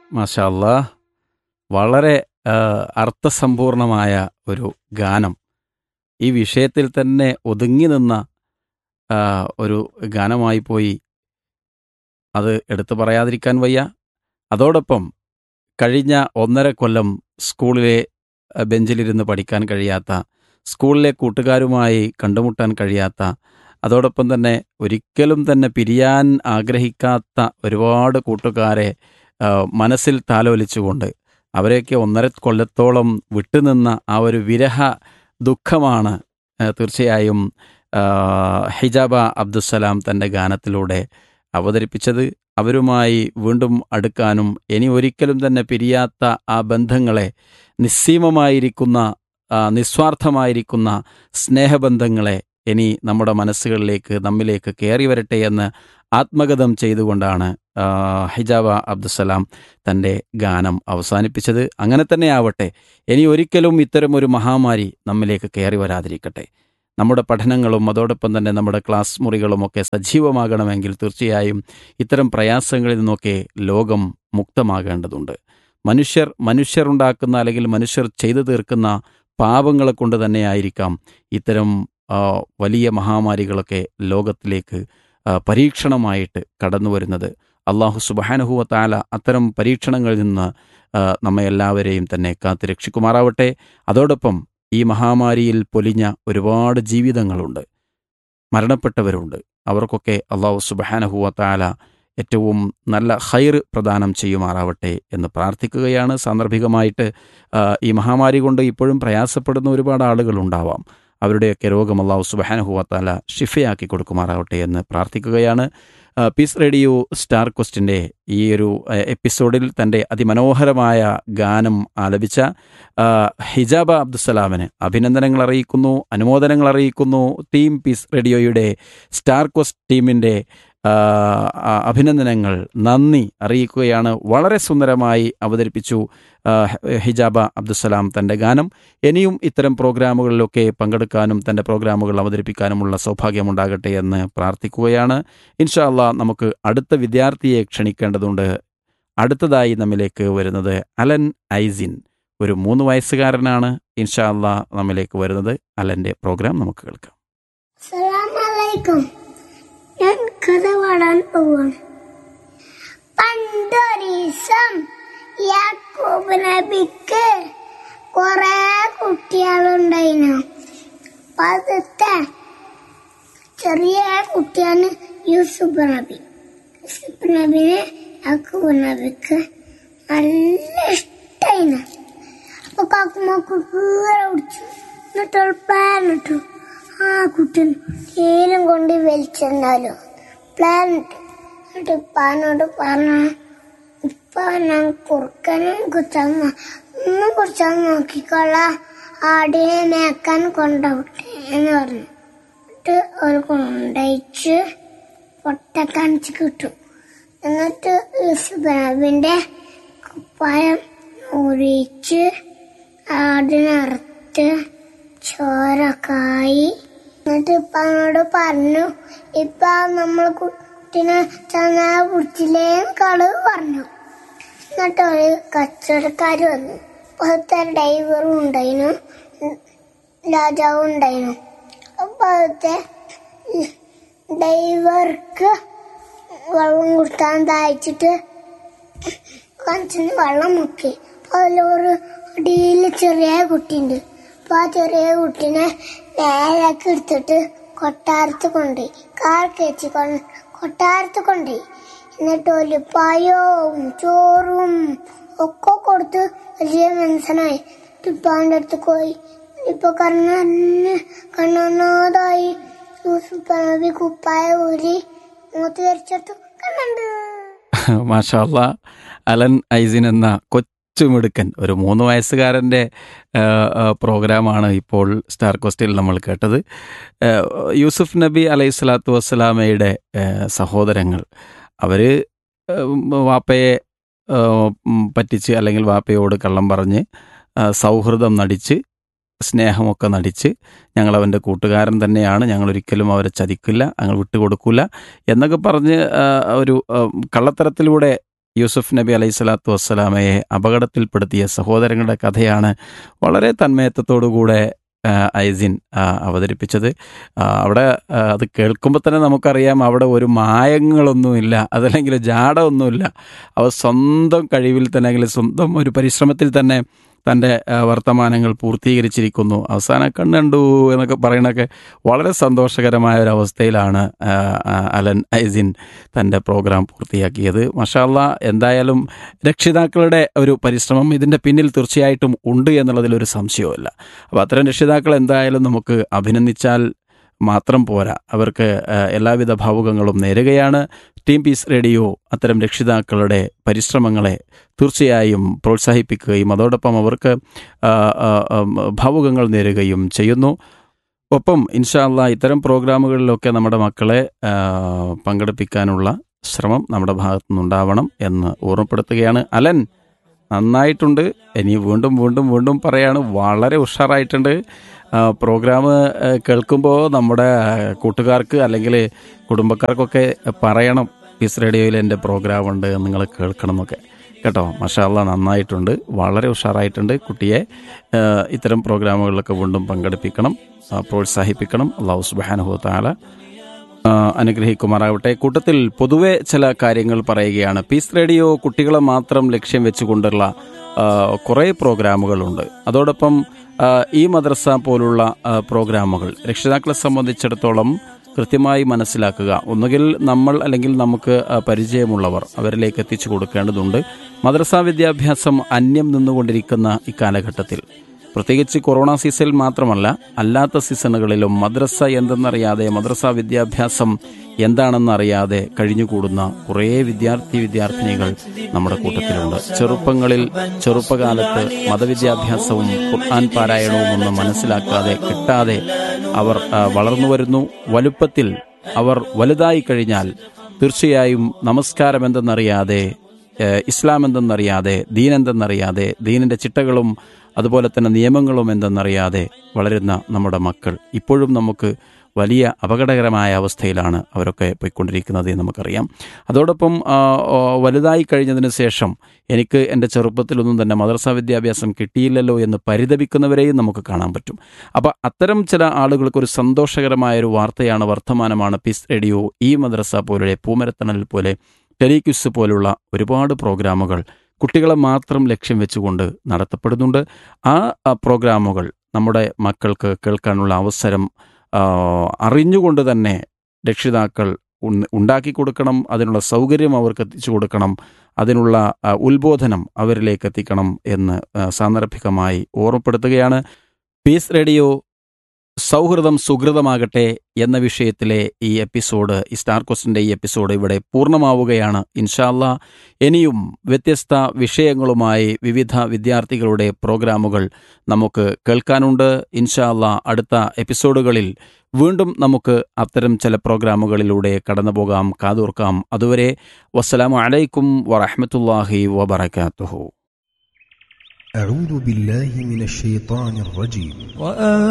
മാഷാ അല്ലാ വളരെ ആ, അർത്ഥസമ്പൂർണമായ ഒരു ഗാനം ഈ വിഷയത്തിൽ തന്നെ ഒതുങ്ങി നിന്ന ആ, ഒരു ഗാനമായി പോയി അത് എടുത്തു പറയാതിരിക്കാൻ വയ്യ അതോടൊപ്പം കഴിഞ്ഞ ഒന്നര കൊല്ലം സ്കൂളിലെ ആ, ബെഞ്ചിലിരുന്ന് പഠിക്കാൻ കഴിയാത്ത സ്കൂളിലെ കൂട്ടുകാരുമായി കണ്ടുമുട്ടാൻ കഴിയാത്ത അതോടൊപ്പം തന്നെ ഒരിക്കലും തന്നെ പിരിയാൻ ആഗ്രഹിക്കാത്ത ഒരുപാട് കൂട്ടുകാരെ ആ, മനസ്സിൽ താലോലിച്ചുകൊണ്ട് അവരെയൊക്കെ ഒന്നര കൊല്ലത്തോളം വിട്ടുനിന്ന ആ ഒരു വിരഹ ദുഃഖമാണ് ആ, തീർച്ചയായും ആ, ഹിജാബ അബ്ദുസലാം തൻ്റെ ഗാനത്തിലൂടെ അവതരിപ്പിച്ചത് അവരുമായി വീണ്ടും അടുക്കാനും ഇനി ഒരിക്കലും തന്നെ പിരിയാത്ത ആ ബന്ധങ്ങളെ നിസ്സീമമായിരിക്കുന്ന ആ, നിസ്വാർത്ഥമായിരിക്കുന്ന സ്നേഹബന്ധങ്ങളെ ഇനി നമ്മുടെ മനസ്സുകളിലേക്ക് നമ്മിലേക്ക് കയറി വരട്ടെ എന്ന് ആത്മഗതം ചെയ്തുകൊണ്ടാണ് ആ, ഹിജാബ അബ്ദുസലാം തൻ്റെ ഗാനം അവസാനിപ്പിച്ചത് അങ്ങനെ തന്നെ ആവട്ടെ ഇനി ഒരിക്കലും ഇത്തരം ഒരു മഹാമാരി നമ്മിലേക്ക് കയറി വരാതിരിക്കട്ടെ നമ്മുടെ പഠനങ്ങളും അതോടൊപ്പം തന്നെ നമ്മുടെ ക്ലാസ് മുറികളുമൊക്കെ സജീവമാകണമെങ്കിൽ തീർച്ചയായും ഇത്തരം പ്രയാസങ്ങളിൽ നിന്നൊക്കെ ലോകം മുക്തമാകേണ്ടതുണ്ട് മനുഷ്യർ മനുഷ്യർ ഉണ്ടാക്കുന്ന അല്ലെങ്കിൽ മനുഷ്യർ ചെയ്തു തീർക്കുന്ന പാപങ്ങളെ കൊണ്ട് തന്നെയായിരിക്കാം ഇത്തരം ആ, വലിയ മഹാമാരികളൊക്കെ ലോകത്തിലേക്ക് ആ, പരീക്ഷണമായിട്ട് കടന്നു വരുന്നത് അള്ളാഹു സുബാനഹുവ താല അത്തരം പരീക്ഷണങ്ങളിൽ നിന്ന് ആ, നമ്മെ എല്ലാവരെയും തന്നെ കാത്തു രക്ഷിക്കുമാറാവട്ടെ അതോടൊപ്പം ഈ മഹാമാരിയിൽ പൊലിഞ്ഞ ഒരുപാട് ജീവിതങ്ങളുണ്ട് മരണപ്പെട്ടവരുണ്ട് അവർക്കൊക്കെ അള്ളാഹു സുബാനഹുവ താല ഏറ്റവും നല്ല ഹൈർ പ്രദാനം ചെയ്യുമാറാവട്ടെ എന്ന് പ്രാർത്ഥിക്കുകയാണ് സാന്ദർഭികമായിട്ട് ആ, ഈ മഹാമാരി കൊണ്ട് ഇപ്പോഴും പ്രയാസപ്പെടുന്ന ഒരുപാട് ആളുകളുണ്ടാവാം അവരുടെയൊക്കെ രോഗം അള്ളാഹു സുബാനഹുവത്താല ഷിഫയാക്കി കൊടുക്കുമാറാവട്ടെ എന്ന് പ്രാർത്ഥിക്കുകയാണ് ആ, പീസ് റേഡിയോ സ്റ്റാർ ക്വസ്റ്റിൻ്റെ ഈ ഒരു ആ, എപ്പിസോഡിൽ തൻ്റെ അതിമനോഹരമായ ഗാനം ആലപിച്ച ആ, ഹിജാബ അബ്ദുസലാമിന് അഭിനന്ദനങ്ങൾ അറിയിക്കുന്നു അനുമോദനങ്ങൾ അറിയിക്കുന്നു ടീം പീസ് റേഡിയോയുടെ സ്റ്റാർ ക്വസ്റ്റ് ടീമിൻ്റെ ആ, ആ, അഭിനന്ദനങ്ങൾ നന്ദി അറിയിക്കുകയാണ് വളരെ സുന്ദരമായി അവതരിപ്പിച്ചു ആ, ഹിജാബ അബ്ദുസലാം തൻ്റെ ഗാനം ഇനിയും ഇത്തരം പ്രോഗ്രാമുകളിലൊക്കെ പങ്കെടുക്കാനും തൻ്റെ പ്രോഗ്രാമുകൾ അവതരിപ്പിക്കാനുമുള്ള സൗഭാഗ്യമുണ്ടാകട്ടെ എന്ന് പ്രാർത്ഥിക്കുകയാണ് ഇൻഷാ അള്ളാ നമുക്ക് അടുത്ത വിദ്യാർത്ഥിയെ ക്ഷണിക്കേണ്ടതുണ്ട് അടുത്തതായി നമ്മിലേക്ക് വരുന്നത് അലൻ ഐസിൻ ഒരു മൂന്ന് വയസ്സുകാരനാണ് ഇൻഷാ അള്ളാ നമ്മിലേക്ക് വരുന്നത് അലൻ്റെ പ്രോഗ്രാം നമുക്ക് കേൾക്കാം സലാമലൈക്കും ഞാൻ കഥ പാടാൻ പോവാണ് പണ്ടൊരീസം യാക്കൂബ് നബിക്ക് കുറെ കുട്ടികളുണ്ടായിരുന്നു അപ്പൊ ആദ്യത്തെ ചെറിയ കുട്ടിയാണ് യൂസുഫ് നബി യൂസുഫ് നബിനെ യാക്കൂബ് നബിക്ക് നല്ല ഇഷ്ടായിരുന്നു അപ്പൊ കാക്കുമാക്ക് കീറ പിടിച്ചു എന്നിട്ട് ഒരു പ്ലാൻ ഇട്ടു ആ കുട്ടൻ തീരം കൊണ്ട് വലിച്ചെന്നാലോ പ്ലാൻ ഇട്ടു എന്നിട്ട് ഇപ്പാനോട് പറഞ്ഞ ഇപ്പ ഞാൻ കുറുക്കനും കുച്ചമ്മ ഒന്നും കുറിച്ചാൽ നോക്കിക്കൊള്ള ആടിനെ മേക്കാൻ കൊണ്ടുപോട്ടെ എന്ന് പറഞ്ഞു എന്നിട്ട് ഒരു കൊണ്ടയച്ച് പൊട്ട കാണിച്ച് കിട്ടും എന്നിട്ട് യൂസുഫിന്റെ കുപ്പായം ഒഴിച്ച് ആടിനറുത്ത് ചോരക്കായി എന്നിട്ട് ഇപ്പനോട് പറഞ്ഞു ഇപ്പൊ നമ്മൾ കുട്ടിനെ ചങ്ങാ പിടിച്ചില്ലേ കളവ് പറഞ്ഞു എന്നിട്ട് ഒരു കച്ചവടക്കാർ വന്നു അപ്പോഴത്തെ ഡ്രൈവറും ഉണ്ടായിരുന്നു രാജാവും ഉണ്ടായിരുന്നു അപ്പൊ അവിടുത്തെ ഡ്രൈവർക്ക് വെള്ളം കൊടുക്കാൻ ദാഹിച്ചിട്ട് കഞ്ചിന് വെള്ളം മുക്കി അപ്പൊ അതിലൊരു അടിയിൽ ചെറിയ കുട്ടിയുണ്ട് അപ്പൊ ആ ചെറിയ കുട്ടീനെ നേരാക്കി എടുത്തിട്ട് കൊട്ടാരത്ത് കൊണ്ടുപോയി കാർ കയറ്റി കൊണ്ട് കൊട്ടാരത്ത് കൊണ്ടുപോയി എന്നിട്ട് ഒരു പയവും ചോറും ഒക്കെ കൊടുത്ത് വലിയ മനസ്സനായി ഇപ്പാന്റെ അടുത്ത് പോയി ഇപ്പൊ കണ്ണു കണ്ണൊന്നാതായി യൂസുഫ് നബി കുപ്പായ ഊരി മൂത്ത് ധരിച്ചെടുത്തു കണ്ണുണ്ട് മാഷാ അല്ലാ അലൻ ഐസിൻ എന്ന കൊച്ചുമിടുക്കൻ ഒരു മൂന്ന് വയസ്സുകാരൻ്റെ ആ, ആ, പ്രോഗ്രാമാണ് ഇപ്പോൾ സ്റ്റാർ കോസ്റ്റിൽ നമ്മൾ കേട്ടത് ആ, യൂസുഫ് നബി അലൈഹി സ്വലാത്തു വസ്സലാമയുടെ ആ, സഹോദരങ്ങൾ അവർ വാപ്പയെ ആ, ഉം, പറ്റിച്ച് അല്ലെങ്കിൽ വാപ്പയോട് കള്ളം പറഞ്ഞ് ആ, സൗഹൃദം നടിച്ച് സ്നേഹമൊക്കെ നടിച്ച് ഞങ്ങൾ അവൻ്റെ കൂട്ടുകാരൻ തന്നെയാണ് ഞങ്ങൾ ഒരിക്കലും അവരെ ചതിക്കില്ല ഞങ്ങൾ വിട്ടുകൊടുക്കില്ല എന്നൊക്കെ പറഞ്ഞ് ആ, ഒരു ആ, കള്ളത്തരത്തിലൂടെ യൂസുഫ് നബി അലൈഹി സ്വലാത്തു വസ്സലാമയെ അപകടത്തിൽപ്പെടുത്തിയ സഹോദരങ്ങളുടെ കഥയാണ് വളരെ തന്മയത്വത്തോടുകൂടെ ആ, ഐസിൻ ആ, അവതരിപ്പിച്ചത് ആ, അവിടെ ആ, അത് കേൾക്കുമ്പോൾ തന്നെ നമുക്കറിയാം അവിടെ ഒരു മായങ്ങളൊന്നുമില്ല അതല്ലെങ്കിൽ ജാടമൊന്നുമില്ല അവർ സ്വന്തം കഴിവിൽ തന്നെ അല്ലെങ്കിൽ സ്വന്തം ഒരു പരിശ്രമത്തിൽ തന്നെ തൻ്റെ ആ, വർത്തമാനങ്ങൾ പൂർത്തീകരിച്ചിരിക്കുന്നു അവസാനം കണ്ണു എന്നൊക്കെ പറയണൊക്കെ വളരെ സന്തോഷകരമായ ഒരു അവസ്ഥയിലാണ് ആ, ആ, അലൻ ഐസിൻ തൻ്റെ പ്രോഗ്രാം പൂർത്തിയാക്കിയത് മഷാല്ല എന്തായാലും രക്ഷിതാക്കളുടെ ഒരു പരിശ്രമം ഇതിൻ്റെ പിന്നിൽ തീർച്ചയായിട്ടും ഉണ്ട് എന്നുള്ളതിലൊരു സംശയവുമില്ല അപ്പോൾ അത്തരം രക്ഷിതാക്കൾ എന്തായാലും നമുക്ക് അഭിനന്ദിച്ചാൽ മാത്രം പോരാ അവർക്ക് ആ, എല്ലാവിധ ഭാവുകങ്ങളും നേരുകയാണ് ടീം പീസ് റേഡിയോ അത്തരം രക്ഷിതാക്കളുടെ പരിശ്രമങ്ങളെ തീർച്ചയായും പ്രോത്സാഹിപ്പിക്കുകയും അതോടൊപ്പം അവർക്ക് ആ, ആ, ആ, ഭാവുകങ്ങൾ നേരുകയും ചെയ്യുന്നു ഒപ്പം ഇൻഷാല്ല ഇത്തരം പ്രോഗ്രാമുകളിലൊക്കെ നമ്മുടെ മക്കളെ ആ, പങ്കെടുപ്പിക്കാനുള്ള ശ്രമം നമ്മുടെ ഭാഗത്തു നിന്നുണ്ടാവണം എന്ന് ഓർമ്മപ്പെടുത്തുകയാണ് അലൻ നന്നായിട്ടുണ്ട് ഇനി വീണ്ടും വീണ്ടും വീണ്ടും പറയാണ് വളരെ ഉഷാറായിട്ടുണ്ട് പ്രോഗ്രാം കേൾക്കുമ്പോൾ നമ്മുടെ കൂട്ടുകാർക്ക് അല്ലെങ്കിൽ കുടുംബക്കാർക്കൊക്കെ പറയണം പീസ് റേഡിയോയിൽ എൻ്റെ പ്രോഗ്രാം ഉണ്ട് നിങ്ങൾ കേൾക്കണം എന്നൊക്കെ കേട്ടോ മഷാല്ല നന്നായിട്ടുണ്ട് വളരെ ഉഷാറായിട്ടുണ്ട് കുട്ടിയെ ആ, ഇത്തരം പ്രോഗ്രാമുകളിലൊക്കെ വീണ്ടും പങ്കെടുപ്പിക്കണം ആ, പ്രോത്സാഹിപ്പിക്കണം അള്ളാഹു സുബാനുഹു താല ആ, അനുഗ്രഹിക്കുമാറാവട്ടെ കൂട്ടത്തിൽ പൊതുവെ ചില കാര്യങ്ങൾ പറയുകയാണ് പീസ് റേഡിയോ കുട്ടികളെ മാത്രം ലക്ഷ്യം വെച്ചുകൊണ്ടുള്ള ആ, കുറേ പ്രോഗ്രാമുകളുണ്ട് അതോടൊപ്പം ആ, ഈ മദ്രസ പോലുള്ള ആ, പ്രോഗ്രാമുകൾ രക്ഷിതാക്കളെ സംബന്ധിച്ചിടത്തോളം കൃത്യമായി മനസ്സിലാക്കുക ഒന്നുകിൽ നമ്മൾ അല്ലെങ്കിൽ നമുക്ക് ആ, പരിചയമുള്ളവർ അവരിലേക്ക് എത്തിച്ചു കൊടുക്കേണ്ടതുണ്ട് മദ്രസാ വിദ്യാഭ്യാസം അന്യം നിന്നുകൊണ്ടിരിക്കുന്ന ഇക്കാലഘട്ടത്തിൽ പ്രത്യേകിച്ച് കൊറോണ സീസണിൽ മാത്രമല്ല അല്ലാത്ത സീസണുകളിലും മദ്രസ എന്തെന്നറിയാതെ മദ്രസ വിദ്യാഭ്യാസം എന്താണെന്നറിയാതെ കഴിഞ്ഞുകൂടുന്ന കുറേ വിദ്യാർത്ഥി വിദ്യാർത്ഥിനികൾ നമ്മുടെ കൂട്ടത്തിലുണ്ട് ചെറുപ്പങ്ങളിൽ ചെറുപ്പകാലത്ത് മതവിദ്യാഭ്യാസവും ഖുർആൻ പാരായണവും ഒന്നും മനസ്സിലാക്കാതെ കിട്ടാതെ അവർ ആ, വളർന്നു വരുന്നു വലുപ്പത്തിൽ അവർ വലുതായി കഴിഞ്ഞാൽ തീർച്ചയായും നമസ്കാരം എന്തെന്നറിയാതെ ഏഹ് ഇസ്ലാം എന്തെന്നറിയാതെ ദീൻ എന്തെന്നറിയാതെ ദീനിന്റെ ചിട്ടകളും അതുപോലെ തന്നെ നിയമങ്ങളും എന്തെന്നറിയാതെ വളരുന്ന നമ്മുടെ മക്കൾ ഇപ്പോഴും നമുക്ക് വലിയ അപകടകരമായ അവസ്ഥയിലാണ് അവരൊക്കെ പോയിക്കൊണ്ടിരിക്കുന്നത് എന്ന് നമുക്കറിയാം അതോടൊപ്പം ആ, ഓ, വലുതായി കഴിഞ്ഞതിന് ശേഷം എനിക്ക് എൻ്റെ ചെറുപ്പത്തിലൊന്നും തന്നെ മദ്രസ വിദ്യാഭ്യാസം കിട്ടിയില്ലല്ലോ എന്ന് പരിതപിക്കുന്നവരെയും നമുക്ക് കാണാൻ പറ്റും അപ്പോൾ അത്തരം ചില ആളുകൾക്ക് ഒരു സന്തോഷകരമായ ഒരു വാർത്തയാണ് വർത്തമാനമാണ് പീസ് റേഡിയോ ഈ മദ്രസ പോലെ പൂമരത്തണൽ പോലെ ടെലിക്യുസ് പോലുള്ള ഒരുപാട് പ്രോഗ്രാമുകൾ കുട്ടികളെ മാത്രം ലക്ഷ്യം വെച്ചുകൊണ്ട് നടത്തപ്പെടുന്നുണ്ട് ആ ആ, പ്രോഗ്രാമുകൾ നമ്മുടെ മക്കൾക്ക് കേൾക്കാനുള്ള അവസരം ആ, അറിഞ്ഞുകൊണ്ട് തന്നെ രക്ഷിതാക്കൾ ഉൺ- ഉണ്ടാക്കി കൊടുക്കണം അതിനുള്ള സൗകര്യം അവർക്ക് എത്തിച്ചു കൊടുക്കണം അതിനുള്ള ആ, ഉത്ബോധനം അവരിലേക്ക് എത്തിക്കണം എന്ന് ആ, സാന്ദർഭികമായി ഓർമ്മപ്പെടുത്തുകയാണ് പീസ് റേഡിയോ സൗഹൃദം സുഹൃതമാകട്ടെ എന്ന വിഷയത്തിലെ ഈ എപ്പിസോഡ് ഈ സ്റ്റാർ ക്വസ്റ്റിൻ്റെ ഈ എപ്പിസോഡ് ഇവിടെ പൂർണ്ണമാവുകയാണ് ഇൻഷാല്ല ഇനിയും വ്യത്യസ്ത വിഷയങ്ങളുമായി വിവിധ വിദ്യാർത്ഥികളുടെ പ്രോഗ്രാമുകൾ നമുക്ക് കേൾക്കാനുണ്ട് ഇൻഷാല്ല അടുത്ത എപ്പിസോഡുകളിൽ വീണ്ടും നമുക്ക് അത്തരം ചില പ്രോഗ്രാമുകളിലൂടെ കടന്നു പോകാം കാതോർക്കാം അതുവരെ വസ്സലാമു അലൈക്കും വറഹമത്തല്ലാഹി വബർക്കാത്തുഹു أعوذ بالله من الشيطان الرجيم